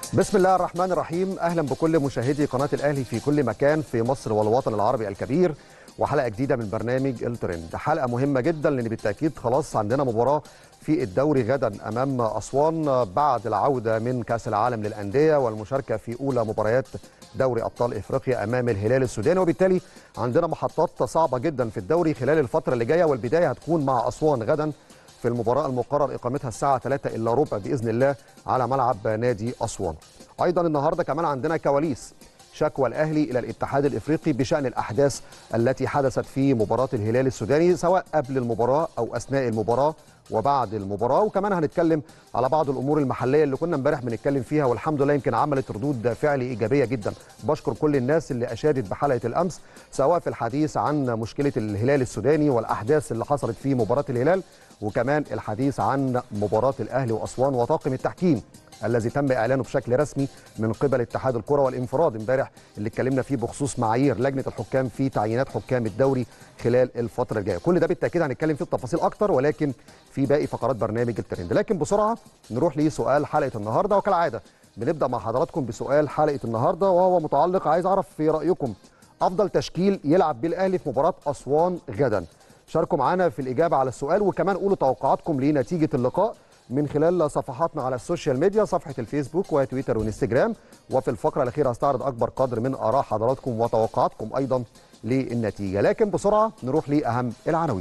بسم الله الرحمن الرحيم اهلا بكل مشاهدي قناه الاهلي في كل مكان في مصر والوطن العربي الكبير وحلقه جديده من برنامج الترند حلقه مهمه جدا لان بالتاكيد خلاص عندنا مباراه في الدوري غدا امام اسوان بعد العوده من كاس العالم للانديه والمشاركه في اولى مباريات دوري ابطال افريقيا امام الهلال السوداني وبالتالي عندنا محطات صعبه جدا في الدوري خلال الفتره اللي جايه والبدايه هتكون مع اسوان غدا في المباراة المقرر إقامتها الساعة 3 إلا ربع بإذن الله على ملعب نادي أسوان أيضا النهاردة كمان عندنا كواليس شكوى الأهلي إلى الاتحاد الإفريقي بشأن الأحداث التي حدثت في مباراة الهلال السوداني سواء قبل المباراة أو أثناء المباراة وبعد المباراة وكمان هنتكلم على بعض الأمور المحلية اللي كنا امبارح بنتكلم فيها والحمد لله يمكن عملت ردود فعل إيجابية جدا بشكر كل الناس اللي أشادت بحلقة الأمس سواء في الحديث عن مشكلة الهلال السوداني والأحداث اللي حصلت في مباراة الهلال وكمان الحديث عن مباراة الأهلي وأسوان وطاقم التحكيم الذي تم اعلانه بشكل رسمي من قبل اتحاد الكره والانفراد امبارح اللي اتكلمنا فيه بخصوص معايير لجنه الحكام في تعيينات حكام الدوري خلال الفتره الجايه كل ده بالتاكيد هنتكلم فيه التفاصيل اكتر ولكن في باقي فقرات برنامج الترند لكن بسرعه نروح لسؤال حلقه النهارده وكالعاده بنبدا مع حضراتكم بسؤال حلقه النهارده وهو متعلق عايز اعرف في رايكم افضل تشكيل يلعب بيه الاهلي في مباراه اسوان غدا شاركوا معنا في الاجابه على السؤال وكمان قولوا توقعاتكم لنتيجه اللقاء من خلال صفحاتنا على السوشيال ميديا صفحه الفيسبوك وتويتر وانستجرام وفي الفقره الاخيره هستعرض اكبر قدر من اراء حضراتكم وتوقعاتكم ايضا للنتيجه لكن بسرعه نروح لاهم العناوين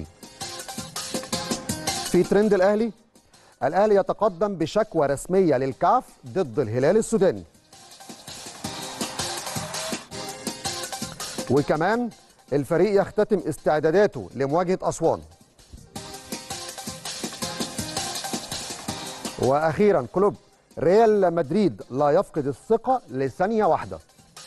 في ترند الاهلي الاهلي يتقدم بشكوى رسميه للكاف ضد الهلال السوداني وكمان الفريق يختتم استعداداته لمواجهه اسوان واخيرا كلوب ريال مدريد لا يفقد الثقه لثانيه واحده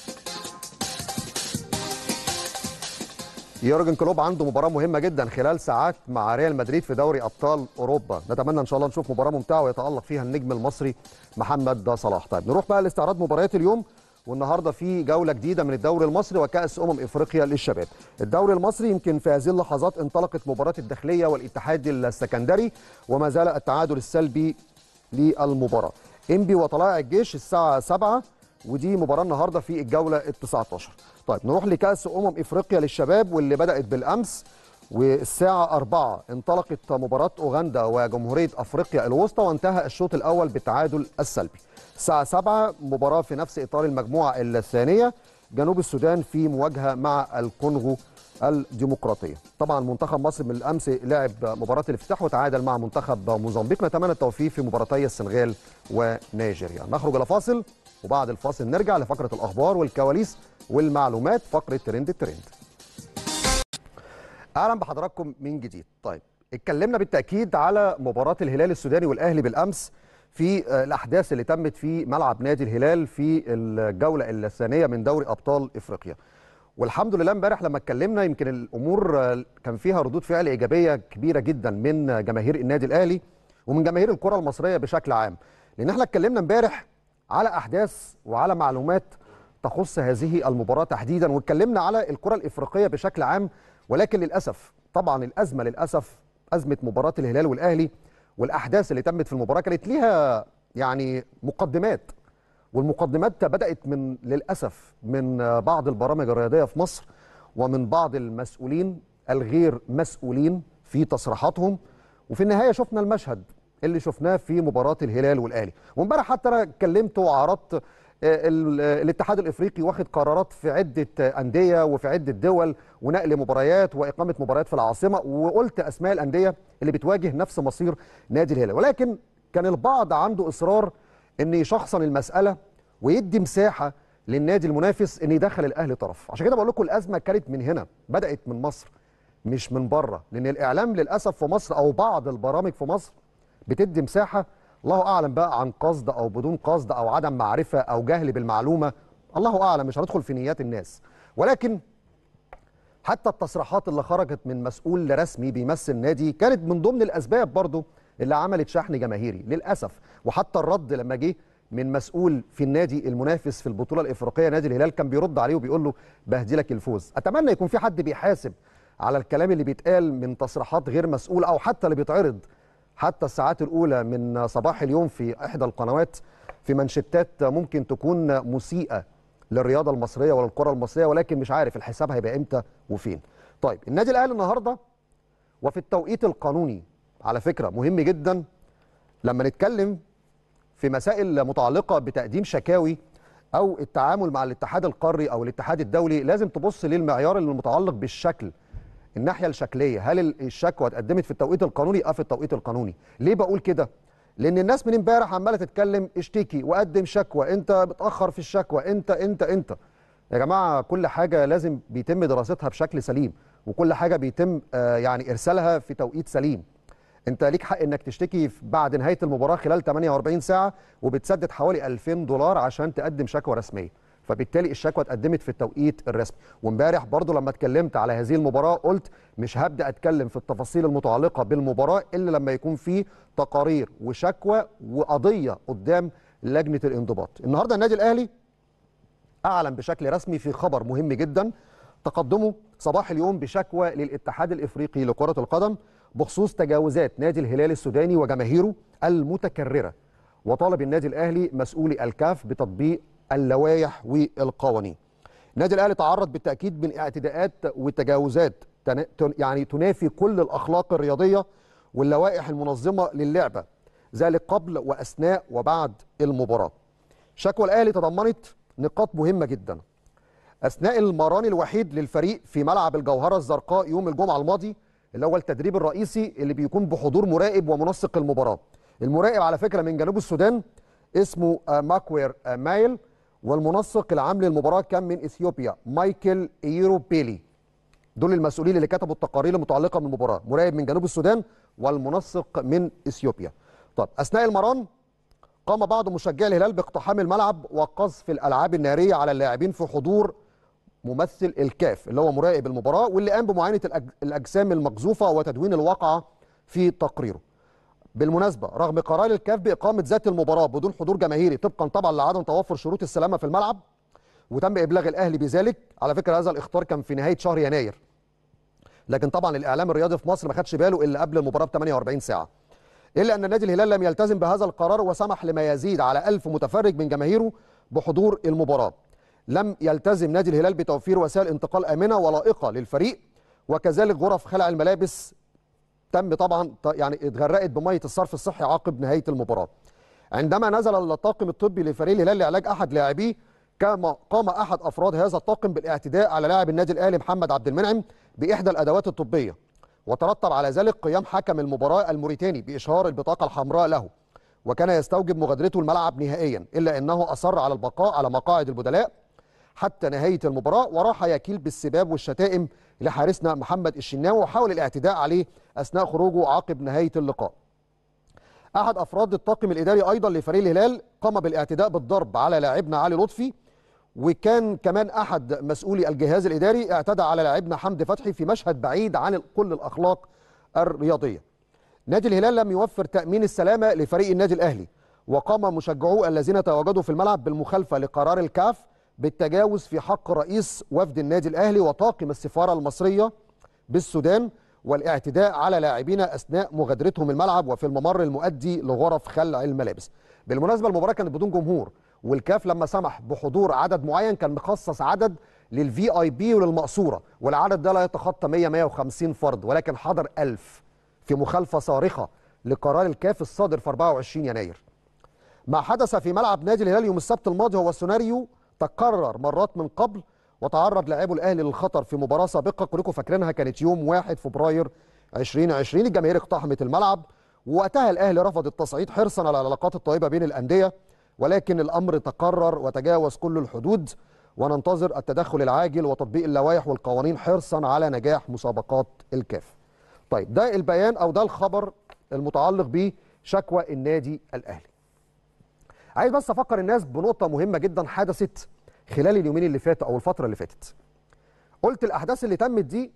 يورجن كلوب عنده مباراه مهمه جدا خلال ساعات مع ريال مدريد في دوري ابطال اوروبا نتمنى ان شاء الله نشوف مباراه ممتعه ويتالق فيها النجم المصري محمد صلاح طيب نروح بقى لاستعراض مباريات اليوم والنهارده في جوله جديده من الدوري المصري وكاس امم افريقيا للشباب الدوري المصري يمكن في هذه اللحظات انطلقت مباراه الداخليه والاتحاد السكندري وما زال التعادل السلبي للمباراه انبي وطلائع الجيش الساعه 7 ودي مباراه النهارده في الجوله ال 19 طيب نروح لكاس امم افريقيا للشباب واللي بدات بالامس والساعة 4 انطلقت مباراة أوغندا وجمهورية أفريقيا الوسطى وانتهى الشوط الأول بالتعادل السلبي الساعة 7 مباراة في نفس إطار المجموعة الثانية جنوب السودان في مواجهة مع الكونغو الديمقراطية طبعا منتخب مصر من الأمس لعب مباراة الافتتاح وتعادل مع منتخب موزمبيق نتمنى التوفيق في مباراتي السنغال ونيجيريا نخرج إلى فاصل وبعد الفاصل نرجع لفقرة الأخبار والكواليس والمعلومات فقرة ترند الترند اهلا بحضراتكم من جديد طيب اتكلمنا بالتاكيد على مباراه الهلال السوداني والاهلي بالامس في الاحداث اللي تمت في ملعب نادي الهلال في الجوله الثانيه من دوري ابطال افريقيا والحمد لله امبارح لما اتكلمنا يمكن الامور كان فيها ردود فعل ايجابيه كبيره جدا من جماهير النادي الاهلي ومن جماهير الكره المصريه بشكل عام لان احنا اتكلمنا امبارح على احداث وعلى معلومات تخص هذه المباراه تحديدا واتكلمنا على الكره الافريقيه بشكل عام ولكن للاسف طبعا الازمه للاسف ازمه مباراه الهلال والاهلي والاحداث اللي تمت في المباراه كانت ليها يعني مقدمات والمقدمات بدات من للاسف من بعض البرامج الرياضيه في مصر ومن بعض المسؤولين الغير مسؤولين في تصريحاتهم وفي النهايه شفنا المشهد اللي شفناه في مباراه الهلال والاهلي وامبارح حتى انا اتكلمت وعرضت الاتحاد الافريقي واخد قرارات في عده انديه وفي عده دول ونقل مباريات واقامه مباريات في العاصمه وقلت اسماء الانديه اللي بتواجه نفس مصير نادي الهلال ولكن كان البعض عنده اصرار ان يشخصن المساله ويدي مساحه للنادي المنافس ان يدخل الاهلي طرف عشان كده بقول لكم الازمه كانت من هنا بدات من مصر مش من بره لان الاعلام للاسف في مصر او بعض البرامج في مصر بتدي مساحه الله اعلم بقى عن قصد او بدون قصد او عدم معرفه او جهل بالمعلومه الله اعلم مش هندخل في نيات الناس ولكن حتى التصريحات اللي خرجت من مسؤول رسمي بيمثل نادي كانت من ضمن الاسباب برضو اللي عملت شحن جماهيري للاسف وحتى الرد لما جه من مسؤول في النادي المنافس في البطوله الافريقيه نادي الهلال كان بيرد عليه وبيقول له بهدلك الفوز اتمنى يكون في حد بيحاسب على الكلام اللي بيتقال من تصريحات غير مسؤول او حتى اللي بيتعرض حتى الساعات الاولى من صباح اليوم في احدى القنوات في منشتات ممكن تكون مسيئه للرياضه المصريه وللكره المصريه ولكن مش عارف الحساب هيبقى امتى وفين طيب النادي الاهلي النهارده وفي التوقيت القانوني على فكره مهم جدا لما نتكلم في مسائل متعلقه بتقديم شكاوي او التعامل مع الاتحاد القاري او الاتحاد الدولي لازم تبص للمعيار اللي متعلق بالشكل الناحيه الشكليه هل الشكوى اتقدمت في التوقيت القانوني اه في التوقيت القانوني ليه بقول كده لان الناس من امبارح عماله تتكلم اشتكي وقدم شكوى انت متاخر في الشكوى انت انت انت يا جماعه كل حاجه لازم بيتم دراستها بشكل سليم وكل حاجه بيتم آه يعني ارسالها في توقيت سليم انت ليك حق انك تشتكي بعد نهايه المباراه خلال 48 ساعه وبتسدد حوالي 2000 دولار عشان تقدم شكوى رسميه فبالتالي الشكوى اتقدمت في التوقيت الرسمي وامبارح برضو لما اتكلمت على هذه المباراه قلت مش هبدا اتكلم في التفاصيل المتعلقه بالمباراه الا لما يكون في تقارير وشكوى وقضيه قدام لجنه الانضباط النهارده النادي الاهلي اعلن بشكل رسمي في خبر مهم جدا تقدمه صباح اليوم بشكوى للاتحاد الافريقي لكره القدم بخصوص تجاوزات نادي الهلال السوداني وجماهيره المتكرره وطالب النادي الاهلي مسؤولي الكاف بتطبيق اللوائح والقوانين. النادي الاهلي تعرض بالتاكيد من اعتداءات وتجاوزات يعني تنافي كل الاخلاق الرياضيه واللوائح المنظمه للعبه ذلك قبل واثناء وبعد المباراه. شكوى الاهلي تضمنت نقاط مهمه جدا. اثناء المران الوحيد للفريق في ملعب الجوهره الزرقاء يوم الجمعه الماضي اللي هو التدريب الرئيسي اللي بيكون بحضور مراقب ومنسق المباراه. المراقب على فكره من جنوب السودان اسمه ماكوير مايل والمنسق العام للمباراه كان من اثيوبيا مايكل ايرو بيلي دول المسؤولين اللي كتبوا التقارير المتعلقه بالمباراه مراقب من جنوب السودان والمنسق من اثيوبيا طب اثناء المران قام بعض مشجعي الهلال باقتحام الملعب وقذف الالعاب الناريه على اللاعبين في حضور ممثل الكاف اللي هو مراقب المباراه واللي قام بمعاينه الاجسام المقذوفه وتدوين الواقعه في تقريره بالمناسبه رغم قرار الكاف باقامه ذات المباراه بدون حضور جماهيري طبقا طبعا لعدم توفر شروط السلامه في الملعب وتم ابلاغ الاهلي بذلك على فكره هذا الاخطار كان في نهايه شهر يناير لكن طبعا الاعلام الرياضي في مصر ما خدش باله الا قبل المباراه ب 48 ساعه الا ان نادي الهلال لم يلتزم بهذا القرار وسمح لما يزيد على 1000 متفرج من جماهيره بحضور المباراه لم يلتزم نادي الهلال بتوفير وسائل انتقال امنه ولائقه للفريق وكذلك غرف خلع الملابس تم طبعا يعني اتغرقت بميه الصرف الصحي عقب نهايه المباراه. عندما نزل الطاقم الطبي لفريق الهلال لعلاج احد لاعبيه كما قام احد افراد هذا الطاقم بالاعتداء على لاعب النادي الاهلي محمد عبد المنعم باحدى الادوات الطبيه وترتب على ذلك قيام حكم المباراه الموريتاني باشهار البطاقه الحمراء له وكان يستوجب مغادرته الملعب نهائيا الا انه اصر على البقاء على مقاعد البدلاء حتى نهايه المباراه وراح يكيل بالسباب والشتائم لحارسنا محمد الشناوي وحاول الاعتداء عليه اثناء خروجه عقب نهايه اللقاء. احد افراد الطاقم الاداري ايضا لفريق الهلال قام بالاعتداء بالضرب على لاعبنا علي لطفي وكان كمان احد مسؤولي الجهاز الاداري اعتدى على لاعبنا حمدي فتحي في مشهد بعيد عن كل الاخلاق الرياضيه. نادي الهلال لم يوفر تامين السلامه لفريق النادي الاهلي وقام مشجعوه الذين تواجدوا في الملعب بالمخالفه لقرار الكاف بالتجاوز في حق رئيس وفد النادي الاهلي وطاقم السفاره المصريه بالسودان والاعتداء على لاعبين اثناء مغادرتهم الملعب وفي الممر المؤدي لغرف خلع الملابس. بالمناسبه المباراه كانت بدون جمهور والكاف لما سمح بحضور عدد معين كان مخصص عدد للفي اي بي وللمقصوره والعدد ده لا يتخطى 100 150 فرد ولكن حضر 1000 في مخالفه صارخه لقرار الكاف الصادر في 24 يناير. ما حدث في ملعب نادي الهلال يوم السبت الماضي هو سيناريو تكرر مرات من قبل وتعرض لاعبو الاهلي للخطر في مباراه سابقه كلكم فاكرينها كانت يوم 1 فبراير 2020 الجماهير اقتحمت الملعب ووقتها الاهلي رفض التصعيد حرصا على العلاقات الطيبه بين الانديه ولكن الامر تكرر وتجاوز كل الحدود وننتظر التدخل العاجل وتطبيق اللوائح والقوانين حرصا على نجاح مسابقات الكاف. طيب ده البيان او ده الخبر المتعلق بشكوى النادي الاهلي. عايز بس افكر الناس بنقطه مهمه جدا حدثت خلال اليومين اللي فاتوا او الفتره اللي فاتت. قلت الاحداث اللي تمت دي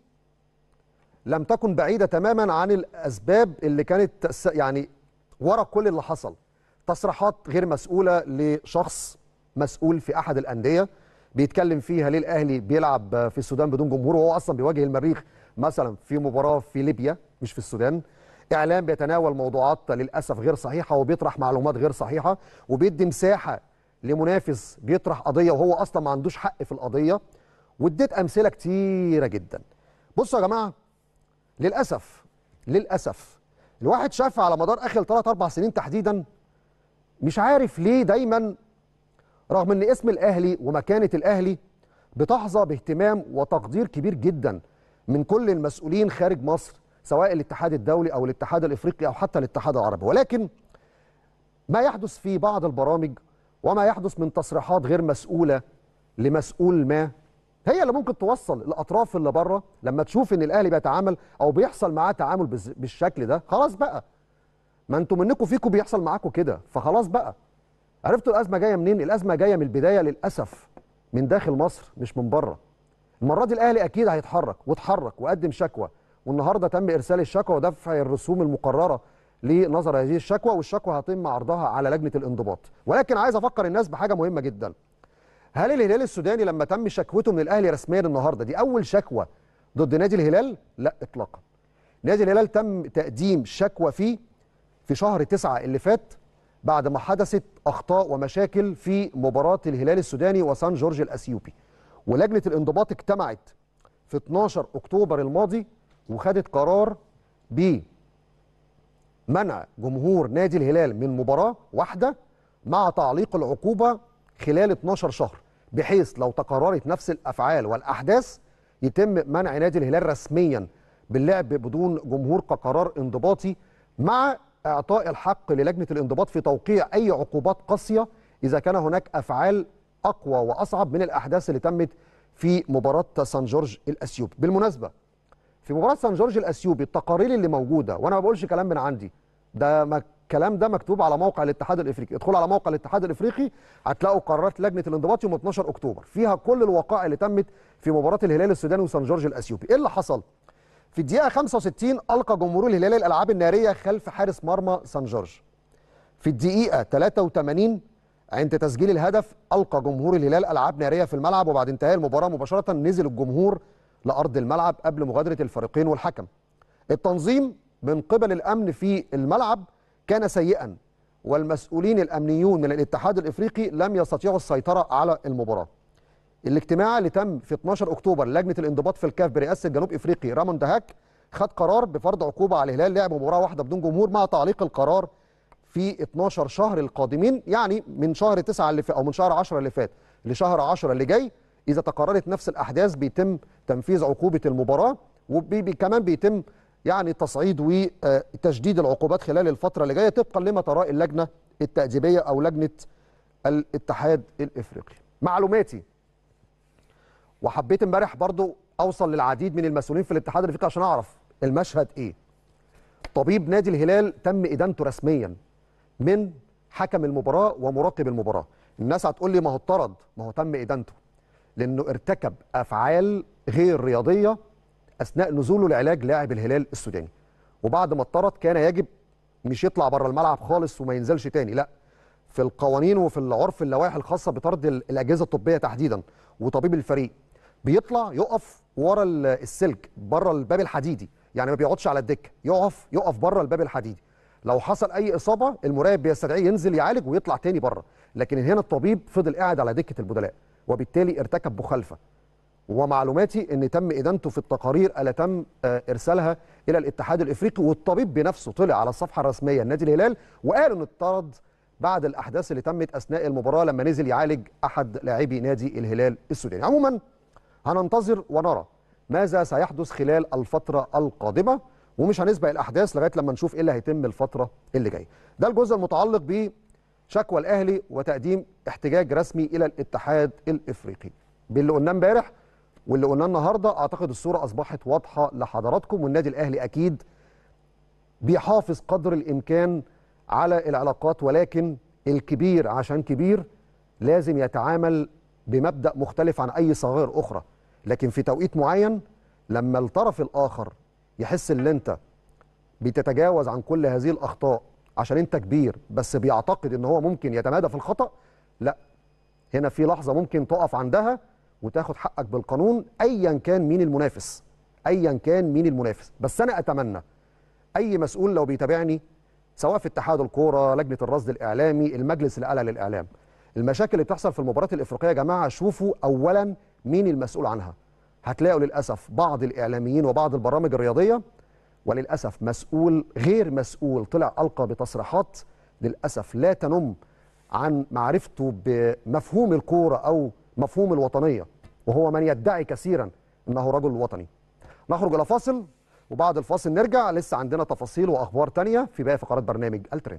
لم تكن بعيده تماما عن الاسباب اللي كانت يعني ورا كل اللي حصل. تصريحات غير مسؤوله لشخص مسؤول في احد الانديه بيتكلم فيها ليه الاهلي بيلعب في السودان بدون جمهور وهو اصلا بيواجه المريخ مثلا في مباراه في ليبيا مش في السودان اعلام بيتناول موضوعات للاسف غير صحيحه وبيطرح معلومات غير صحيحه وبيدي مساحه لمنافس بيطرح قضيه وهو اصلا ما عندوش حق في القضيه واديت امثله كتيره جدا بصوا يا جماعه للاسف للاسف الواحد شاف على مدار اخر 3 4 سنين تحديدا مش عارف ليه دايما رغم ان اسم الاهلي ومكانه الاهلي بتحظى باهتمام وتقدير كبير جدا من كل المسؤولين خارج مصر سواء الاتحاد الدولي او الاتحاد الافريقي او حتى الاتحاد العربي ولكن ما يحدث في بعض البرامج وما يحدث من تصريحات غير مسؤوله لمسؤول ما هي اللي ممكن توصل الاطراف اللي بره لما تشوف ان الاهلي بيتعامل او بيحصل معاه تعامل بز- بالشكل ده خلاص بقى ما انتوا منكم فيكم بيحصل معاكم كده فخلاص بقى عرفتوا الازمه جايه منين الازمه جايه من البدايه للاسف من داخل مصر مش من بره المره دي الاهلي اكيد هيتحرك واتحرك وقدم شكوى والنهارده تم ارسال الشكوى ودفع الرسوم المقرره لنظر هذه الشكوى والشكوى هيتم عرضها على لجنه الانضباط ولكن عايز افكر الناس بحاجه مهمه جدا هل الهلال السوداني لما تم شكوته من الاهلي رسميا النهارده دي اول شكوى ضد نادي الهلال لا اطلاقا نادي الهلال تم تقديم شكوى فيه في شهر تسعة اللي فات بعد ما حدثت اخطاء ومشاكل في مباراه الهلال السوداني وسان جورج الاثيوبي ولجنه الانضباط اجتمعت في 12 اكتوبر الماضي وخدت قرار بمنع جمهور نادي الهلال من مباراه واحده مع تعليق العقوبه خلال 12 شهر بحيث لو تكررت نفس الافعال والاحداث يتم منع نادي الهلال رسميا باللعب بدون جمهور كقرار انضباطي مع اعطاء الحق للجنه الانضباط في توقيع اي عقوبات قاسيه اذا كان هناك افعال اقوى واصعب من الاحداث اللي تمت في مباراه سان جورج الاثيوبي بالمناسبه في مباراه سان جورج الاثيوبي التقارير اللي موجوده وانا ما بقولش كلام من عندي ده ما الكلام ده مكتوب على موقع الاتحاد الافريقي ادخلوا على موقع الاتحاد الافريقي هتلاقوا قرارات لجنه الانضباط يوم 12 اكتوبر فيها كل الوقائع اللي تمت في مباراه الهلال السوداني وسان جورج الاثيوبي ايه اللي حصل في الدقيقه 65 القى جمهور الهلال الالعاب الناريه خلف حارس مرمى سان جورج في الدقيقه 83 عند تسجيل الهدف القى جمهور الهلال العاب ناريه في الملعب وبعد انتهاء المباراه مباشره نزل الجمهور لارض الملعب قبل مغادره الفريقين والحكم التنظيم من قبل الامن في الملعب كان سيئا والمسؤولين الامنيون من الاتحاد الافريقي لم يستطيعوا السيطره على المباراه الاجتماع اللي تم في 12 اكتوبر لجنه الانضباط في الكاف برئاسه جنوب افريقي رامون دهاك خد قرار بفرض عقوبه على الهلال لعب مباراه واحده بدون جمهور مع تعليق القرار في 12 شهر القادمين يعني من شهر 9 اللي فات او من شهر 10 اللي فات لشهر 10 اللي جاي اذا تكررت نفس الاحداث بيتم تنفيذ عقوبه المباراه وكمان بيتم يعني تصعيد وتشديد العقوبات خلال الفتره اللي جايه طبقا لما تراه اللجنه التاديبيه او لجنه الاتحاد الافريقي معلوماتي وحبيت امبارح برضو اوصل للعديد من المسؤولين في الاتحاد الافريقي عشان اعرف المشهد ايه طبيب نادي الهلال تم ادانته رسميا من حكم المباراه ومراقب المباراه الناس هتقول لي ما هو اتطرد ما هو تم ادانته لانه ارتكب افعال غير رياضيه اثناء نزوله لعلاج لاعب الهلال السوداني وبعد ما اتطرد كان يجب مش يطلع بره الملعب خالص وما ينزلش تاني لا في القوانين وفي العرف اللوائح الخاصه بطرد ال- الاجهزه الطبيه تحديدا وطبيب الفريق بيطلع يقف ورا ال- السلك بره الباب الحديدي يعني ما بيقعدش على الدكه يقف يقف بره الباب الحديدي لو حصل اي اصابه المراقب بيستدعيه ينزل يعالج ويطلع تاني بره لكن هنا الطبيب فضل قاعد على دكه البدلاء وبالتالي ارتكب مخالفه ومعلوماتي ان تم ادانته في التقارير اللي تم آه، ارسالها الى الاتحاد الافريقي والطبيب بنفسه طلع على الصفحه الرسميه لنادي الهلال وقال انه اتطرد بعد الاحداث اللي تمت اثناء المباراه لما نزل يعالج احد لاعبي نادي الهلال السوداني عموما هننتظر ونرى ماذا سيحدث خلال الفتره القادمه ومش هنسبق الاحداث لغايه لما نشوف ايه اللي هيتم الفتره اللي جايه ده الجزء المتعلق بشكوى الاهلي وتقديم احتجاج رسمي الى الاتحاد الافريقي باللي قلناه امبارح واللي قلناه النهارده اعتقد الصوره اصبحت واضحه لحضراتكم والنادي الاهلي اكيد بيحافظ قدر الامكان على العلاقات ولكن الكبير عشان كبير لازم يتعامل بمبدا مختلف عن اي صغائر اخرى لكن في توقيت معين لما الطرف الاخر يحس ان انت بتتجاوز عن كل هذه الاخطاء عشان انت كبير بس بيعتقد ان هو ممكن يتمادى في الخطا لا هنا في لحظه ممكن تقف عندها وتاخد حقك بالقانون ايا كان مين المنافس ايا كان مين المنافس بس انا اتمنى اي مسؤول لو بيتابعني سواء في اتحاد الكوره لجنه الرصد الاعلامي المجلس الاعلى للاعلام المشاكل اللي بتحصل في المباريات الافريقيه يا جماعه شوفوا اولا مين المسؤول عنها هتلاقوا للاسف بعض الاعلاميين وبعض البرامج الرياضيه وللاسف مسؤول غير مسؤول طلع القى بتصريحات للاسف لا تنم عن معرفته بمفهوم الكوره او مفهوم الوطنيه وهو من يدعي كثيرا انه رجل وطني نخرج الى فاصل وبعد الفاصل نرجع لسه عندنا تفاصيل واخبار تانية في باقي فقرات برنامج الترند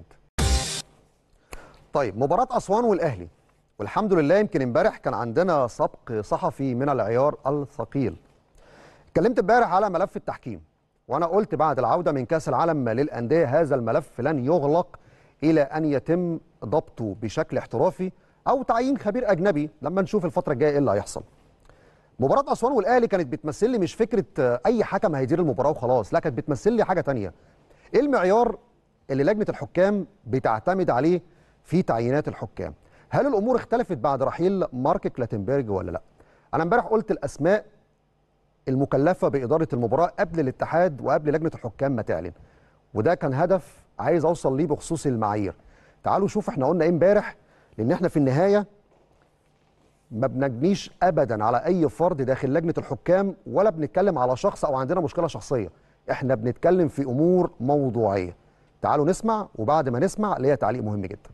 طيب مباراه اسوان والاهلي والحمد لله يمكن امبارح كان عندنا سبق صحفي من العيار الثقيل اتكلمت امبارح على ملف التحكيم وانا قلت بعد العوده من كاس العالم للانديه هذا الملف لن يغلق الى ان يتم ضبطه بشكل احترافي او تعيين خبير اجنبي لما نشوف الفتره الجايه ايه اللي هيحصل مباراه اسوان والاهلي كانت بتمثل لي مش فكره اي حكم هيدير المباراه وخلاص لا كانت بتمثل لي حاجه تانية ايه المعيار اللي لجنه الحكام بتعتمد عليه في تعيينات الحكام هل الامور اختلفت بعد رحيل مارك كلاتنبرج ولا لا انا امبارح قلت الاسماء المكلفه باداره المباراه قبل الاتحاد وقبل لجنه الحكام ما تعلن وده كان هدف عايز اوصل ليه بخصوص المعايير تعالوا شوف احنا قلنا ايه امبارح لان احنا في النهايه ما بنجنيش ابدا على اي فرد داخل لجنه الحكام ولا بنتكلم على شخص او عندنا مشكله شخصيه احنا بنتكلم في امور موضوعيه تعالوا نسمع وبعد ما نسمع ليا تعليق مهم جدا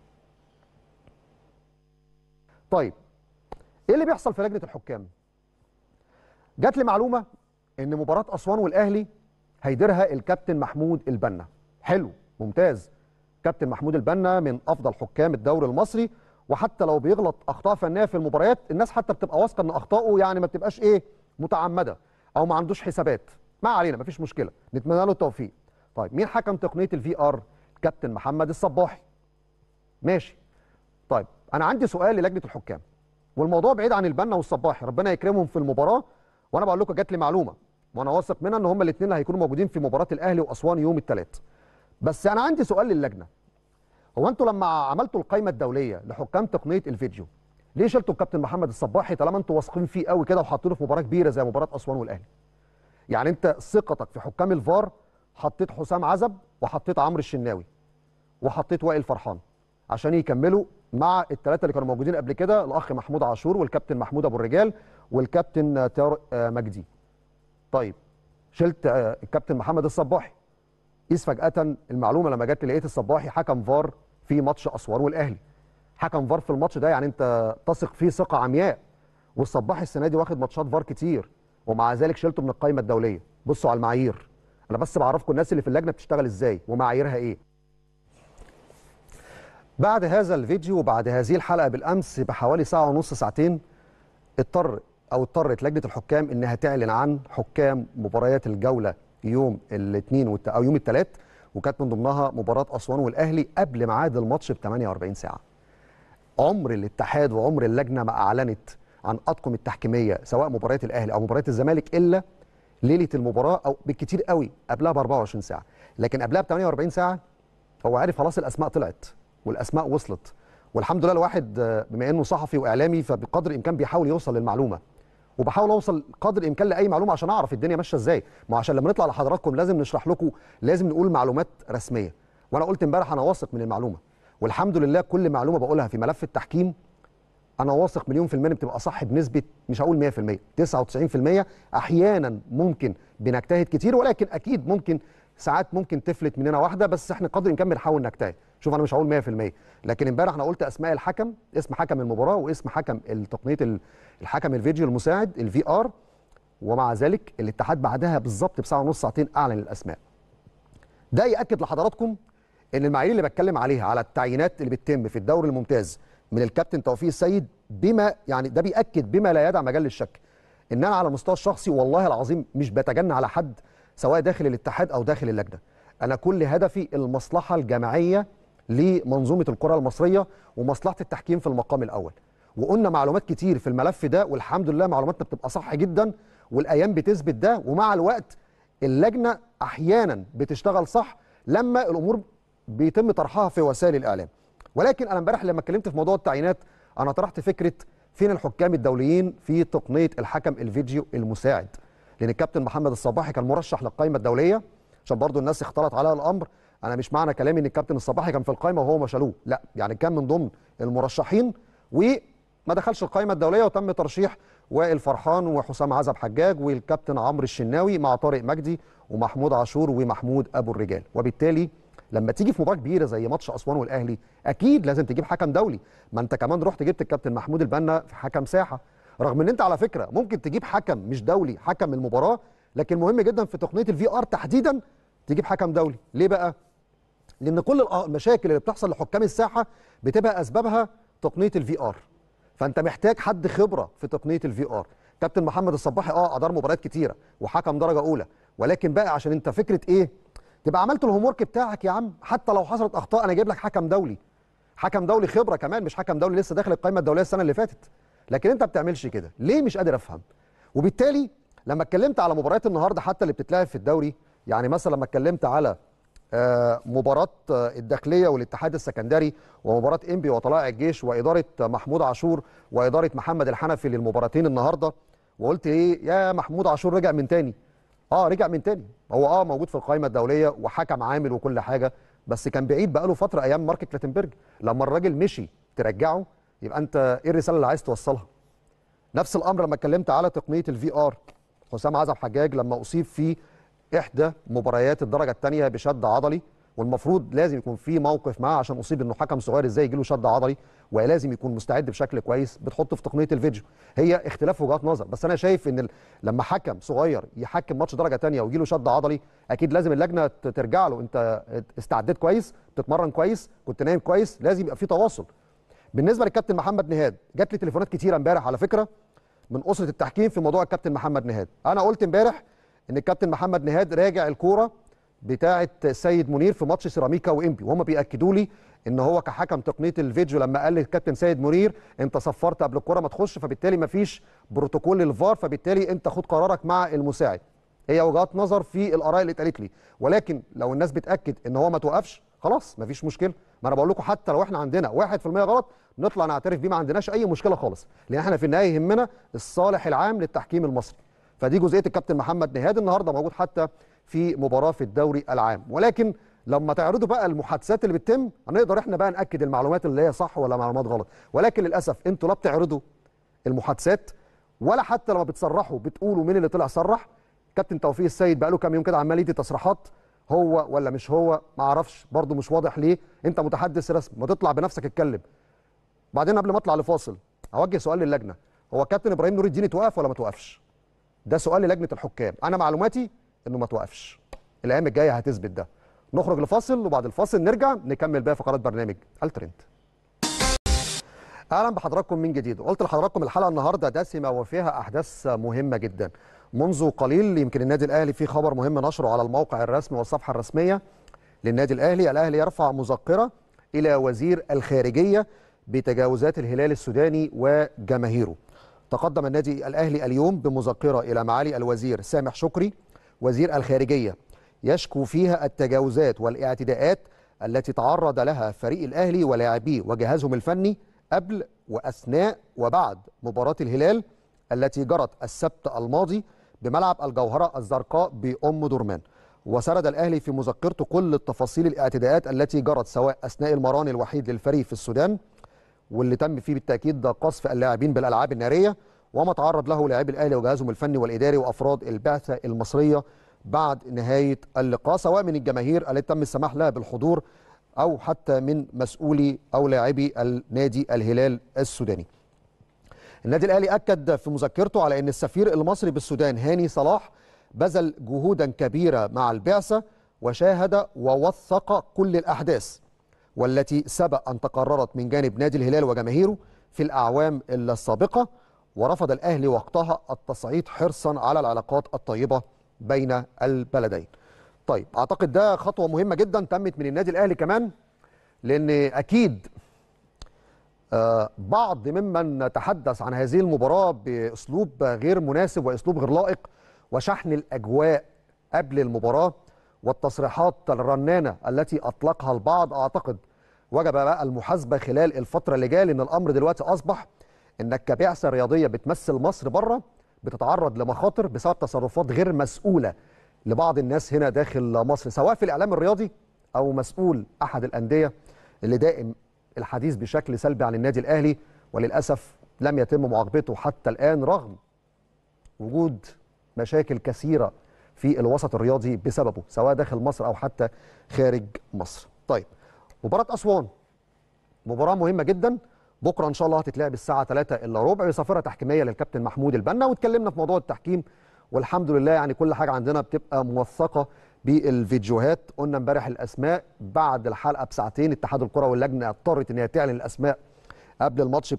طيب ايه اللي بيحصل في لجنه الحكام جات لي معلومه ان مباراه اسوان والاهلي هيديرها الكابتن محمود البنا حلو ممتاز كابتن محمود البنا من افضل حكام الدوري المصري وحتى لو بيغلط اخطاء فنيه في المباريات الناس حتى بتبقى واثقه ان اخطائه يعني ما بتبقاش ايه متعمده او ما عندوش حسابات ما علينا ما فيش مشكله نتمنى له التوفيق طيب مين حكم تقنيه الفي ار كابتن محمد الصباحي ماشي طيب انا عندي سؤال للجنه الحكام والموضوع بعيد عن البنا والصباحي ربنا يكرمهم في المباراه وانا بقول لكم جات لي معلومه وانا واثق منها ان هم الاثنين اللي هيكونوا موجودين في مباراه الاهلي واسوان يوم الثلاث بس انا عندي سؤال للجنه هو انتوا لما عملتوا القائمه الدوليه لحكام تقنيه الفيديو ليه شلتوا الكابتن محمد الصباحي طالما انتوا واثقين فيه قوي كده وحاطينه في مباراه كبيره زي مباراه اسوان والاهلي يعني انت ثقتك في حكام الفار حطيت حسام عزب وحطيت عمرو الشناوي وحطيت وائل فرحان عشان يكملوا مع الثلاثه اللي كانوا موجودين قبل كده الاخ محمود عاشور والكابتن محمود ابو الرجال والكابتن طارق مجدي طيب شلت الكابتن محمد الصباحي قيس فجاه المعلومه لما جت لقيت الصباحي حكم فار في ماتش اسوان والاهلي حكم فار في الماتش ده يعني انت تثق فيه ثقه عمياء والصباحي السنه دي واخد ماتشات فار كتير ومع ذلك شلته من القائمه الدوليه بصوا على المعايير انا بس بعرفكم الناس اللي في اللجنه بتشتغل ازاي ومعاييرها ايه بعد هذا الفيديو وبعد هذه الحلقه بالامس بحوالي ساعه ونص ساعتين اضطر او اضطرت لجنه الحكام انها تعلن عن حكام مباريات الجوله يوم الاثنين والت... او يوم الثلاث وكانت من ضمنها مباراه اسوان والاهلي قبل ميعاد الماتش ب 48 ساعه. عمر الاتحاد وعمر اللجنه ما اعلنت عن اطقم التحكيميه سواء مباريات الاهلي او مباريات الزمالك الا ليله المباراه او بالكتير قوي قبلها ب 24 ساعه، لكن قبلها ب 48 ساعه هو عارف خلاص الاسماء طلعت والاسماء وصلت والحمد لله الواحد بما انه صحفي واعلامي فبقدر الامكان بيحاول يوصل للمعلومه وبحاول اوصل قدر الامكان لاي معلومه عشان اعرف الدنيا ماشيه ازاي ما عشان لما نطلع لحضراتكم لازم نشرح لكم لازم نقول معلومات رسميه وانا قلت امبارح انا واثق من المعلومه والحمد لله كل معلومه بقولها في ملف التحكيم انا واثق مليون في الميه بتبقى صح بنسبه مش هقول 100% 99% احيانا ممكن بنجتهد كتير ولكن اكيد ممكن ساعات ممكن تفلت مننا واحده بس احنا قدر الامكان بنحاول نجتهد شوف انا مش هقول 100% لكن امبارح انا قلت اسماء الحكم اسم حكم المباراه واسم حكم تقنيه الحكم الفيديو المساعد الفي ار ومع ذلك الاتحاد بعدها بالظبط بساعه ونص ساعتين اعلن الاسماء ده ياكد لحضراتكم ان المعايير اللي بتكلم عليها على التعيينات اللي بتتم في الدوري الممتاز من الكابتن توفيق السيد بما يعني ده بياكد بما لا يدع مجال للشك ان انا على المستوى الشخصي والله العظيم مش بتجنى على حد سواء داخل الاتحاد او داخل اللجنه انا كل هدفي المصلحه الجماعيه لمنظومه الكره المصريه ومصلحه التحكيم في المقام الاول وقلنا معلومات كتير في الملف ده والحمد لله معلوماتنا بتبقى صح جدا والايام بتثبت ده ومع الوقت اللجنه احيانا بتشتغل صح لما الامور بيتم طرحها في وسائل الاعلام ولكن انا امبارح لما اتكلمت في موضوع التعيينات انا طرحت فكره فين الحكام الدوليين في تقنيه الحكم الفيديو المساعد لان الكابتن محمد الصباحي كان مرشح للقائمه الدوليه عشان برضو الناس اختلط عليها الامر انا مش معنى كلامي ان الكابتن الصباحي كان في القائمه وهو ما شالوه لا يعني كان من ضمن المرشحين وما دخلش القائمه الدوليه وتم ترشيح وائل فرحان وحسام عزب حجاج والكابتن عمرو الشناوي مع طارق مجدي ومحمود عاشور ومحمود ابو الرجال وبالتالي لما تيجي في مباراه كبيره زي ماتش اسوان والاهلي اكيد لازم تجيب حكم دولي ما انت كمان رحت جبت الكابتن محمود البنا في حكم ساحه رغم ان انت على فكره ممكن تجيب حكم مش دولي حكم المباراه لكن مهم جدا في تقنيه الفي ار تحديدا تجيب حكم دولي ليه بقى لان كل المشاكل اللي بتحصل لحكام الساحه بتبقى اسبابها تقنيه الفي ار فانت محتاج حد خبره في تقنيه الفي ار كابتن محمد الصباحي اه ادار مباريات كتيره وحكم درجه اولى ولكن بقى عشان انت فكره ايه تبقى عملت الهوم ورك بتاعك يا عم حتى لو حصلت اخطاء انا جايب لك حكم دولي حكم دولي خبره كمان مش حكم دولي لسه داخل القائمه الدوليه السنه اللي فاتت لكن انت ما بتعملش كده ليه مش قادر افهم وبالتالي لما اتكلمت على مباريات النهارده حتى اللي بتتلعب في الدوري يعني مثلا لما اتكلمت على آه، مباراة آه، الداخلية والاتحاد السكندري ومباراة انبي وطلائع الجيش وإدارة محمود عاشور وإدارة محمد الحنفي للمباراتين النهاردة وقلت إيه يا محمود عاشور رجع من تاني اه رجع من تاني هو اه موجود في القائمة الدولية وحكم عامل وكل حاجة بس كان بعيد بقاله فترة أيام مارك كلاتنبرج لما الراجل مشي ترجعه يبقى أنت إيه الرسالة اللي عايز توصلها نفس الأمر لما اتكلمت على تقنية الفي آر حسام عزب حجاج لما أصيب في احدى مباريات الدرجه الثانيه بشد عضلي والمفروض لازم يكون في موقف معاه عشان اصيب انه حكم صغير ازاي يجي له شد عضلي ولازم يكون مستعد بشكل كويس بتحطه في تقنيه الفيديو هي اختلاف وجهات نظر بس انا شايف ان ال- لما حكم صغير يحكم ماتش درجه ثانيه ويجي له شد عضلي اكيد لازم اللجنه ت- ترجع له انت استعديت كويس بتتمرن كويس كنت نايم كويس لازم يبقى في تواصل بالنسبه للكابتن محمد نهاد جات لي تليفونات كتيره امبارح على فكره من اسره التحكيم في موضوع الكابتن محمد نهاد انا قلت امبارح ان الكابتن محمد نهاد راجع الكوره بتاعه سيد منير في ماتش سيراميكا وانبي وهم بياكدوا لي ان هو كحكم تقنيه الفيديو لما قال للكابتن سيد منير انت صفرت قبل الكوره ما تخش فبالتالي ما فيش بروتوكول للفار فبالتالي انت خد قرارك مع المساعد هي وجهات نظر في الاراء اللي اتقالت لي ولكن لو الناس بتاكد ان هو ما توقفش خلاص ما فيش مشكله ما انا بقول لكم حتى لو احنا عندنا 1% غلط نطلع نعترف بيه ما عندناش اي مشكله خالص لان احنا في النهايه يهمنا الصالح العام للتحكيم المصري فدي جزئيه الكابتن محمد نهاد النهارده موجود حتى في مباراه في الدوري العام ولكن لما تعرضوا بقى المحادثات اللي بتتم هنقدر احنا بقى ناكد المعلومات اللي هي صح ولا معلومات غلط ولكن للاسف انتوا لا بتعرضوا المحادثات ولا حتى لما بتصرحوا بتقولوا مين اللي طلع صرح كابتن توفيق السيد بقى له كام يوم كده عمال يدي تصريحات هو ولا مش هو ما اعرفش برضه مش واضح ليه انت متحدث رسمي ما تطلع بنفسك اتكلم بعدين قبل ما اطلع لفاصل هوجه سؤال للجنه هو كابتن ابراهيم نور الدين توقف ولا ما توقفش ده سؤال للجنه الحكام انا معلوماتي انه ما توقفش الايام الجايه هتثبت ده نخرج لفاصل وبعد الفاصل نرجع نكمل باقي فقرات برنامج الترند اهلا بحضراتكم من جديد قلت لحضراتكم الحلقه النهارده دسمه وفيها احداث مهمه جدا منذ قليل يمكن النادي الاهلي في خبر مهم نشره على الموقع الرسمي والصفحه الرسميه للنادي الاهلي الاهلي يرفع مذكره الى وزير الخارجيه بتجاوزات الهلال السوداني وجماهيره تقدم النادي الاهلي اليوم بمذكره الى معالي الوزير سامح شكري وزير الخارجيه يشكو فيها التجاوزات والاعتداءات التي تعرض لها فريق الاهلي ولاعبيه وجهازهم الفني قبل واثناء وبعد مباراه الهلال التي جرت السبت الماضي بملعب الجوهره الزرقاء بام درمان وسرد الاهلي في مذكرته كل التفاصيل الاعتداءات التي جرت سواء اثناء المران الوحيد للفريق في السودان واللي تم فيه بالتاكيد ده قصف اللاعبين بالالعاب الناريه وما تعرض له لاعبي الاهلي وجهازهم الفني والاداري وافراد البعثه المصريه بعد نهايه اللقاء سواء من الجماهير التي تم السماح لها بالحضور او حتى من مسؤولي او لاعبي النادي الهلال السوداني. النادي الاهلي اكد في مذكرته على ان السفير المصري بالسودان هاني صلاح بذل جهودا كبيره مع البعثه وشاهد ووثق كل الاحداث والتي سبق ان تقررت من جانب نادي الهلال وجماهيره في الاعوام السابقه ورفض الاهلي وقتها التصعيد حرصا على العلاقات الطيبه بين البلدين. طيب اعتقد ده خطوه مهمه جدا تمت من النادي الاهلي كمان لان اكيد آه، بعض ممن تحدث عن هذه المباراه باسلوب غير مناسب واسلوب غير لائق وشحن الاجواء قبل المباراه والتصريحات الرنانه التي اطلقها البعض اعتقد وجب بقى المحاسبه خلال الفتره اللي جايه لان الامر دلوقتي اصبح انك كبعثه رياضيه بتمثل مصر بره بتتعرض لمخاطر بسبب تصرفات غير مسؤوله لبعض الناس هنا داخل مصر سواء في الاعلام الرياضي او مسؤول احد الانديه اللي دائم الحديث بشكل سلبي عن النادي الاهلي وللاسف لم يتم معاقبته حتى الان رغم وجود مشاكل كثيره في الوسط الرياضي بسببه سواء داخل مصر او حتى خارج مصر. طيب مباراه اسوان مباراه مهمه جدا بكره ان شاء الله هتتلعب الساعه 3 الا ربع بصافره تحكيميه للكابتن محمود البنا واتكلمنا في موضوع التحكيم والحمد لله يعني كل حاجه عندنا بتبقى موثقه بالفيديوهات قلنا امبارح الاسماء بعد الحلقه بساعتين اتحاد الكره واللجنه اضطرت ان هي تعلن الاسماء قبل الماتش ب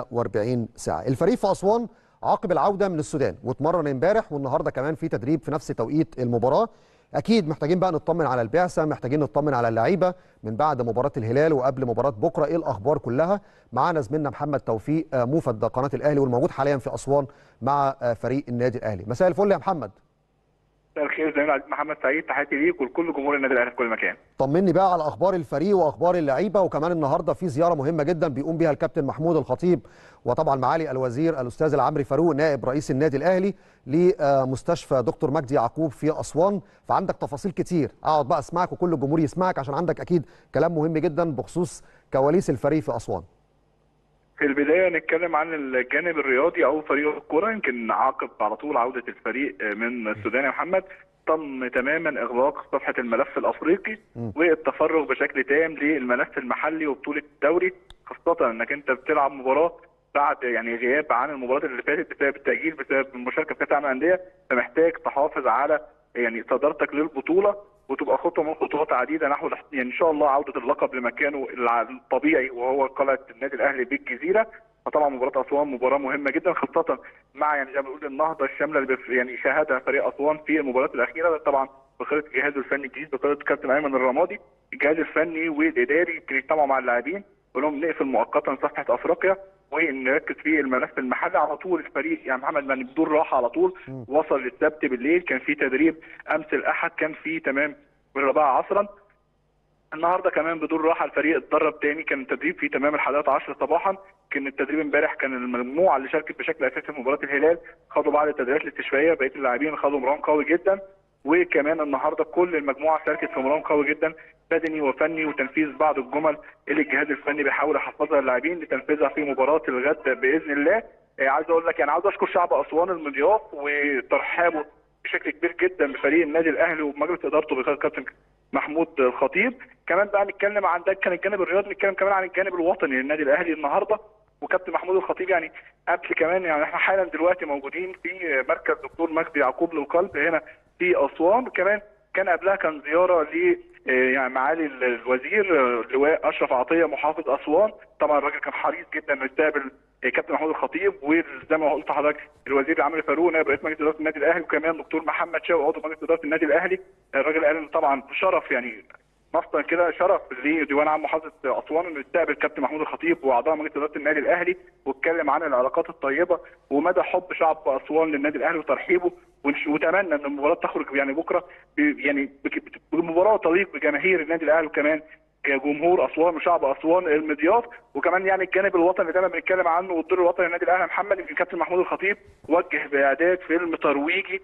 48 ساعه الفريق في اسوان عقب العوده من السودان واتمرن امبارح والنهارده كمان في تدريب في نفس توقيت المباراه اكيد محتاجين بقى نطمن على البعثه محتاجين نطمن على اللعيبه من بعد مباراه الهلال وقبل مباراه بكره ايه الاخبار كلها معانا زميلنا محمد توفيق موفد قناه الاهلي والموجود حاليا في اسوان مع فريق النادي الاهلي مساء الفل يا محمد مساء الخير زميل عزيز محمد سعيد تحياتي ليك ولكل جمهور النادي الاهلي في كل مكان طمني بقى على اخبار الفريق واخبار اللعيبه وكمان النهارده في زياره مهمه جدا بيقوم بها الكابتن محمود الخطيب وطبعا معالي الوزير الاستاذ العمري فاروق نائب رئيس النادي الاهلي لمستشفى دكتور مجدي يعقوب في اسوان فعندك تفاصيل كتير اقعد بقى اسمعك وكل الجمهور يسمعك عشان عندك اكيد كلام مهم جدا بخصوص كواليس الفريق في اسوان في البدايه نتكلم عن الجانب الرياضي او فريق الكره يمكن عقب على طول عوده الفريق من السودان يا محمد تم تماما اغلاق صفحه الملف الافريقي والتفرغ بشكل تام للملف المحلي وبطوله الدوري خاصه انك انت بتلعب مباراه بعد يعني غياب عن المباراه اللي فاتت بسبب التاجيل بسبب المشاركه في كاس العالم للانديه فمحتاج تحافظ على يعني صدارتك للبطوله وتبقى خطوه من خطوات عديده نحو يعني ان شاء الله عوده اللقب لمكانه الطبيعي وهو قلعه النادي الاهلي بالجزيره فطبعا مباراه اسوان مباراه مهمه جدا خاصه مع يعني زي ما بنقول النهضه الشامله اللي يعني شاهدها فريق اسوان في المباريات الاخيره طبعا بقياده الجهاز الفني الجديد بقياده الكابتن ايمن الرمادي الجهاز الفني والاداري يجتمعوا مع اللاعبين لهم نقفل مؤقتا صفحه افريقيا ونركز في الملف المحلي على طول الفريق يعني محمد من بدون راحه على طول م. وصل للسبت بالليل كان في تدريب امس الاحد كان في تمام بالرباعه عصرا النهارده كمان بدون راحه الفريق اتدرب تاني كان التدريب في تمام الحلقات 10 صباحا كان التدريب امبارح كان المجموعه اللي شاركت بشكل اساسي في مباراه الهلال خدوا بعض التدريبات الاستشفائيه بقيه اللاعبين خدوا مران قوي جدا وكمان النهارده كل المجموعه شاركت في مران قوي جدا بدني وفني وتنفيذ بعض الجمل اللي الجهاز الفني بيحاول يحفظها للاعبين لتنفيذها في مباراه الغد باذن الله عايز اقول لك يعني عاوز اشكر شعب اسوان المضياف وترحابه بشكل كبير جدا بفريق النادي الاهلي ومجلس ادارته بقياده الكابتن محمود الخطيب كمان بقى نتكلم عن ده كان الجانب الرياضي نتكلم كمان عن الجانب الوطني للنادي الاهلي النهارده وكابتن محمود الخطيب يعني قبل كمان يعني احنا حالا دلوقتي موجودين في مركز دكتور مجدي يعقوب للقلب هنا في اسوان كمان كان قبلها كان زياره ل يعني معالي الوزير اللواء اشرف عطيه محافظ اسوان طبعا الراجل كان حريص جدا انه يستقبل كابتن محمود الخطيب وزي ما قلت لحضرتك الوزير عمرو فاروق نائب رئيس مجلس اداره النادي الاهلي وكمان دكتور محمد شاوي عضو مجلس اداره النادي الاهلي الراجل قال طبعا شرف يعني مصدر كده شرف لديوان عام محافظه اسوان انه يستقبل كابتن محمود الخطيب واعضاء مجلس اداره النادي الاهلي واتكلم عن العلاقات الطيبه ومدى حب شعب اسوان للنادي الاهلي وترحيبه واتمنى ان المباراه تخرج يعني بكره يعني بمباراه تليق بجماهير النادي الاهلي وكمان كجمهور اسوان وشعب اسوان المضياف وكمان يعني الجانب الوطني اللي دايما بنتكلم عنه والدور الوطني للنادي الاهلي محمد يمكن كابتن محمود الخطيب وجه باعداد فيلم ترويجي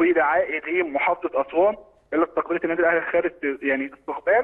ودعائي لمحافظه اسوان اللي استقبلت النادي الاهلي خارج يعني استقبال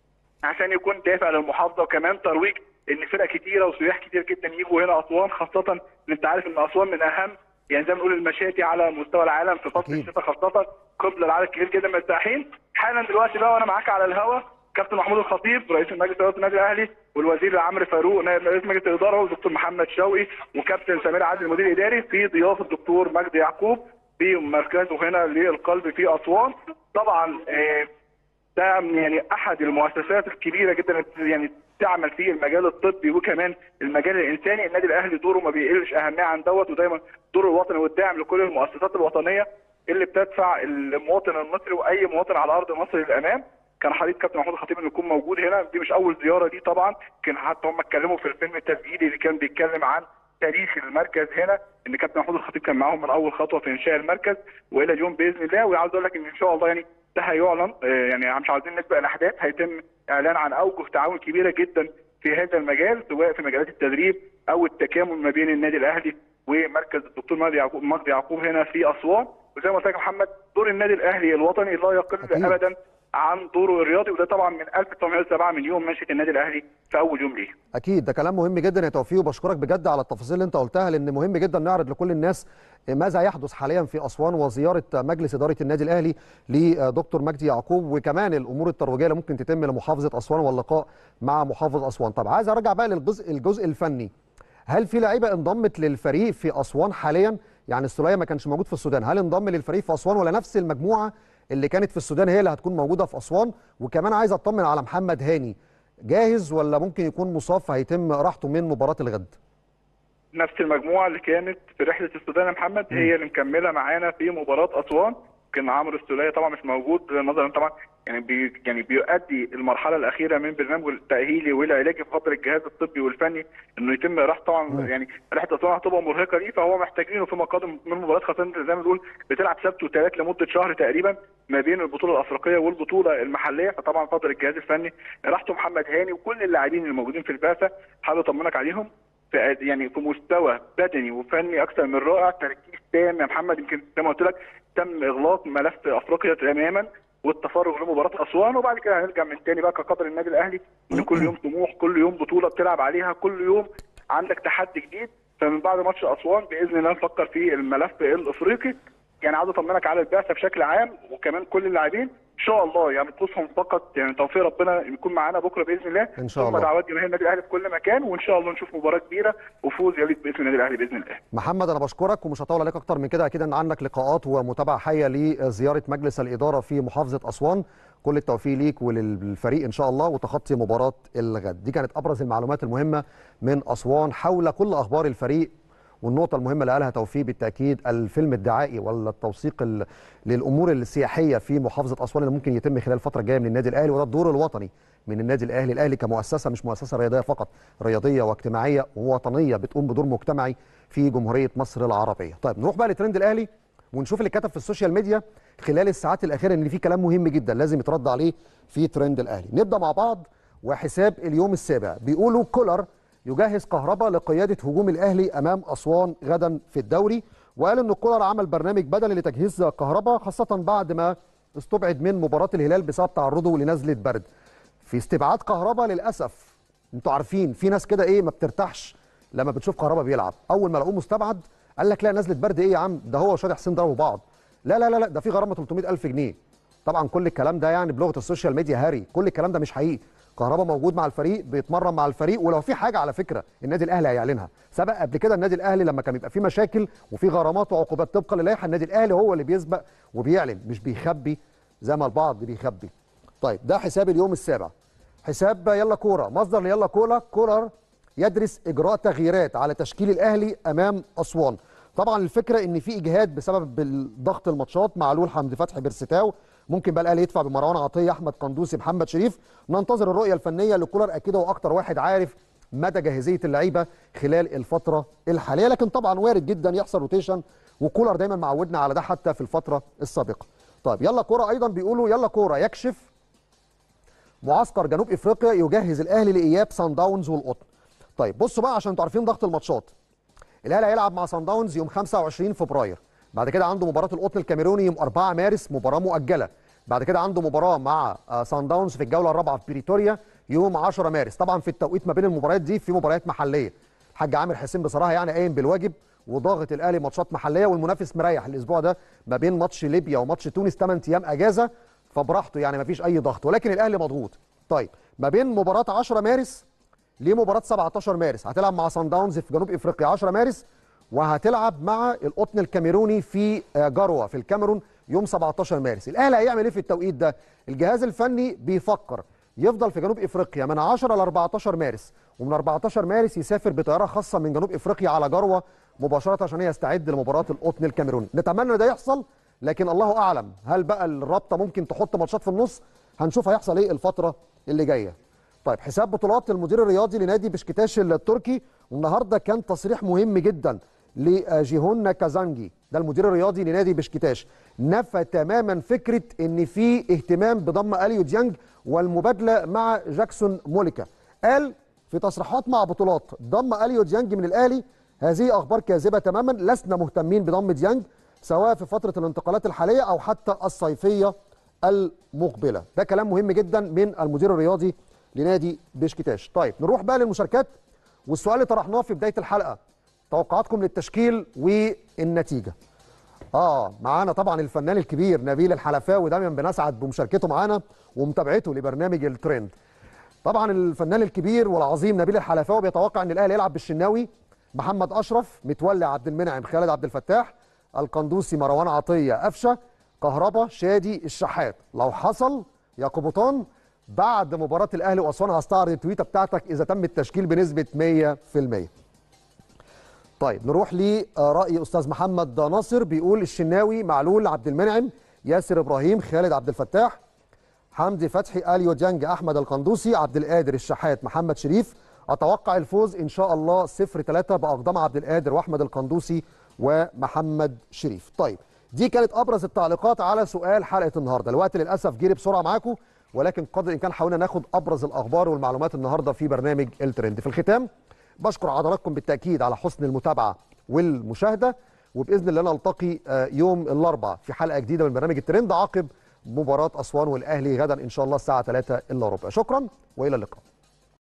عشان يكون دافع للمحافظه وكمان ترويج ان فرق كتيره وسياح كتير جدا يجوا هنا اسوان خاصه ان انت عارف ان اسوان من اهم يعني زي ما بنقول المشاتي على مستوى العالم في فصل الشتاء خاصه قبل العدد كبير جدا من السائحين حالا دلوقتي بقى وانا معاك على الهوا كابتن محمود الخطيب رئيس مجلس اداره النادي الاهلي والوزير عمرو فاروق نائب رئيس مجلس الاداره والدكتور محمد شوقي وكابتن سمير عادل المدير الاداري في ضيافه الدكتور مجدي يعقوب في مركزه هنا للقلب في اسوان طبعا ده يعني احد المؤسسات الكبيره جدا يعني تعمل في المجال الطبي وكمان المجال الانساني النادي الاهلي دوره ما بيقلش اهميه عن دوت ودايما دوره الوطني والداعم لكل المؤسسات الوطنيه اللي بتدفع المواطن المصري واي مواطن على ارض مصر للامام كان حريص كابتن محمود الخطيب انه يكون موجود هنا دي مش اول زياره دي طبعا كان حتى هم اتكلموا في الفيلم التسجيلي اللي كان بيتكلم عن تاريخ المركز هنا ان كابتن محمود الخطيب كان معاهم من اول خطوه في انشاء المركز والى اليوم باذن الله وعاوز اقول لك ان ان شاء الله يعني ده هيعلن يعني مش عاوزين نسبق الاحداث هيتم اعلان عن اوجه تعاون كبيره جدا في هذا المجال سواء في مجالات التدريب او التكامل ما بين النادي الاهلي ومركز الدكتور مجدي يعقوب مجدي يعقوب هنا في اسوان وزي ما قلت لك يا محمد دور النادي الاهلي الوطني لا يقل أكيد. ابدا عن دوره الرياضي وده طبعا من 1907 من يوم نشاه النادي الاهلي في اول يوم ليه اكيد ده كلام مهم جدا يا توفيق وبشكرك بجد على التفاصيل اللي انت قلتها لان مهم جدا نعرض لكل الناس ماذا يحدث حاليا في اسوان وزياره مجلس اداره النادي الاهلي لدكتور مجدي يعقوب وكمان الامور الترويجيه اللي ممكن تتم لمحافظه اسوان واللقاء مع محافظ اسوان طب عايز ارجع بقى للجزء الجزء الفني هل في لعيبه انضمت للفريق في اسوان حاليا يعني السوليه ما كانش موجود في السودان هل انضم للفريق في اسوان ولا نفس المجموعه اللي كانت في السودان هي اللي هتكون موجوده في اسوان وكمان عايز اطمن على محمد هاني جاهز ولا ممكن يكون مصاب فهيتم راحته من مباراه الغد نفس المجموعه اللي كانت في رحله السودان يا محمد هي اللي مكمله معانا في مباراه اسوان كان عمرو السوليه طبعا مش موجود نظرا طبعا يعني بي يعني بيؤدي المرحله الاخيره من برنامجه التاهيلي والعلاجي في خاطر الجهاز الطبي والفني انه يتم راح طبعا يعني رحله اسوان هتبقى مرهقه ليه فهو محتاجينه في مقادم من مباراه خاصه انت زي ما بنقول بتلعب سبت وثلاث لمده شهر تقريبا ما بين البطوله الافريقيه والبطوله المحليه فطبعا خاطر الجهاز الفني راحته محمد هاني وكل اللاعبين اللي موجودين في البعثه حابب اطمنك عليهم في يعني في مستوى بدني وفني اكثر من رائع تركيز تام يا محمد يمكن زي ما قلت لك تم اغلاق ملف افريقيا تماما والتفرغ لمباراه اسوان وبعد كده هنرجع من تاني بقى كقدر النادي الاهلي ان كل يوم طموح كل يوم بطوله بتلعب عليها كل يوم عندك تحدي جديد فمن بعد ماتش اسوان باذن الله نفكر في الملف الافريقي يعني عاوز اطمنك على البعثه بشكل عام وكمان كل اللاعبين ان شاء الله يعني طقوسهم فقط يعني توفيق ربنا يكون معانا بكره باذن الله إن شاء ثم الله. دعوات جماهير النادي الاهلي في كل مكان وان شاء الله نشوف مباراه كبيره وفوز يليق باسم النادي الاهلي باذن الله محمد انا بشكرك ومش هطول عليك اكتر من كده اكيد ان عندك لقاءات ومتابعه حيه لزياره مجلس الاداره في محافظه اسوان كل التوفيق ليك وللفريق ان شاء الله وتخطي مباراه الغد دي كانت ابرز المعلومات المهمه من اسوان حول كل اخبار الفريق والنقطة المهمة اللي قالها توفيق بالتأكيد الفيلم الدعائي ولا التوثيق ال- للأمور السياحية في محافظة أسوان اللي ممكن يتم خلال الفترة الجاية من النادي الأهلي وده الدور الوطني من النادي الأهلي الأهلي كمؤسسة مش مؤسسة رياضية فقط رياضية واجتماعية ووطنية بتقوم بدور مجتمعي في جمهورية مصر العربية طيب نروح بقى لترند الأهلي ونشوف اللي كتب في السوشيال ميديا خلال الساعات الأخيرة إن في كلام مهم جدا لازم يترد عليه في ترند الأهلي نبدأ مع بعض وحساب اليوم السابع بيقولوا كولر يجهز كهربا لقيادة هجوم الأهلي أمام أسوان غدا في الدوري وقال أن كولر عمل برنامج بدني لتجهيز كهربا خاصة بعد ما استبعد من مباراة الهلال بسبب تعرضه لنزلة برد في استبعاد كهربا للأسف انتوا عارفين في ناس كده ايه ما بترتاحش لما بتشوف كهربا بيلعب اول ما لقوه مستبعد قال لك لا نزلة برد ايه يا عم ده هو وشادي حسين ضربوا بعض لا لا لا لا ده في غرامه 300 الف جنيه طبعا كل الكلام ده يعني بلغه السوشيال ميديا هاري كل الكلام ده مش حقيقي كهربا موجود مع الفريق بيتمرن مع الفريق ولو في حاجه على فكره النادي الاهلي هيعلنها سبق قبل كده النادي الاهلي لما كان بيبقى في مشاكل وفي غرامات وعقوبات طبقا للائحه النادي الاهلي هو اللي بيسبق وبيعلن مش بيخبي زي ما البعض بيخبي طيب ده حساب اليوم السابع حساب يلا كوره مصدر ليلا كولا كولر يدرس اجراء تغييرات على تشكيل الاهلي امام اسوان طبعا الفكره ان في اجهاد بسبب ضغط الماتشات معلول حمدي فتحي بيرستاو ممكن بقى الاهلي يدفع بمروان عطيه احمد قندوسي محمد شريف ننتظر الرؤيه الفنيه لكولر اكيد هو اكتر واحد عارف مدى جاهزيه اللعيبه خلال الفتره الحاليه لكن طبعا وارد جدا يحصل روتيشن وكولر دايما معودنا على ده حتى في الفتره السابقه طيب يلا كوره ايضا بيقولوا يلا كوره يكشف معسكر جنوب افريقيا يجهز الاهلي لاياب سان داونز والقطن طيب بصوا بقى عشان انتوا عارفين ضغط الماتشات الاهلي هيلعب مع سان داونز يوم 25 فبراير بعد كده عنده مباراه القطن الكاميروني يوم 4 مارس مباراه مؤجله بعد كده عنده مباراه مع سان داونز في الجوله الرابعه في بريتوريا يوم 10 مارس طبعا في التوقيت ما بين المباريات دي في مباريات محليه الحاج عامر حسين بصراحه يعني قايم بالواجب وضاغط الاهلي ماتشات محليه والمنافس مريح الاسبوع ده ما بين ماتش ليبيا وماتش تونس 8 ايام اجازه فبراحته يعني ما فيش اي ضغط ولكن الاهلي مضغوط طيب ما بين مباراه 10 مارس لمباراه 17 مارس هتلعب مع سان داونز في جنوب افريقيا 10 مارس وهتلعب مع القطن الكاميروني في جروه في الكاميرون يوم 17 مارس الاهلي هيعمل ايه في التوقيت ده الجهاز الفني بيفكر يفضل في جنوب افريقيا من 10 ل 14 مارس ومن 14 مارس يسافر بطياره خاصه من جنوب افريقيا على جروه مباشره عشان يستعد لمباراه القطن الكاميروني نتمنى ده يحصل لكن الله اعلم هل بقى الرابطه ممكن تحط ماتشات في النص هنشوف هيحصل ايه الفتره اللي جايه طيب حساب بطولات المدير الرياضي لنادي بشكتاش التركي والنهارده كان تصريح مهم جدا لجيهون كازانجي ده المدير الرياضي لنادي بشكتاش نفى تماما فكره ان في اهتمام بضم اليو ديانج والمبادله مع جاكسون موليكا قال في تصريحات مع بطولات ضم اليو ديانج من الاهلي هذه اخبار كاذبه تماما لسنا مهتمين بضم ديانج سواء في فتره الانتقالات الحاليه او حتى الصيفيه المقبله ده كلام مهم جدا من المدير الرياضي لنادي بشكتاش طيب نروح بقى للمشاركات والسؤال اللي طرحناه في بدايه الحلقه توقعاتكم للتشكيل والنتيجه اه معانا طبعا الفنان الكبير نبيل الحلفاوي دايما بنسعد بمشاركته معانا ومتابعته لبرنامج الترند طبعا الفنان الكبير والعظيم نبيل الحلفاوي بيتوقع ان الاهلي يلعب بالشناوي محمد اشرف متولي عبد المنعم خالد عبد الفتاح القندوسي مروان عطيه قفشه كهربا شادي الشحات لو حصل يا قبطان بعد مباراه الاهلي واسوان هستعرض التويته بتاعتك اذا تم التشكيل بنسبه 100% طيب نروح لراي استاذ محمد ناصر بيقول الشناوي معلول عبد المنعم ياسر ابراهيم خالد عبد الفتاح حمدي فتحي اليو ديانج احمد القندوسي عبد القادر الشحات محمد شريف اتوقع الفوز ان شاء الله 0 3 باقدام عبد القادر واحمد القندوسي ومحمد شريف طيب دي كانت ابرز التعليقات على سؤال حلقه النهارده الوقت للاسف جري بسرعه معاكم ولكن قدر الامكان حاولنا ناخد ابرز الاخبار والمعلومات النهارده في برنامج الترند في الختام بشكر حضراتكم بالتاكيد على حسن المتابعه والمشاهده وباذن الله نلتقي يوم الاربعاء في حلقه جديده من برنامج الترند عقب مباراه اسوان والاهلي غدا ان شاء الله الساعه 3 الا ربع شكرا والى اللقاء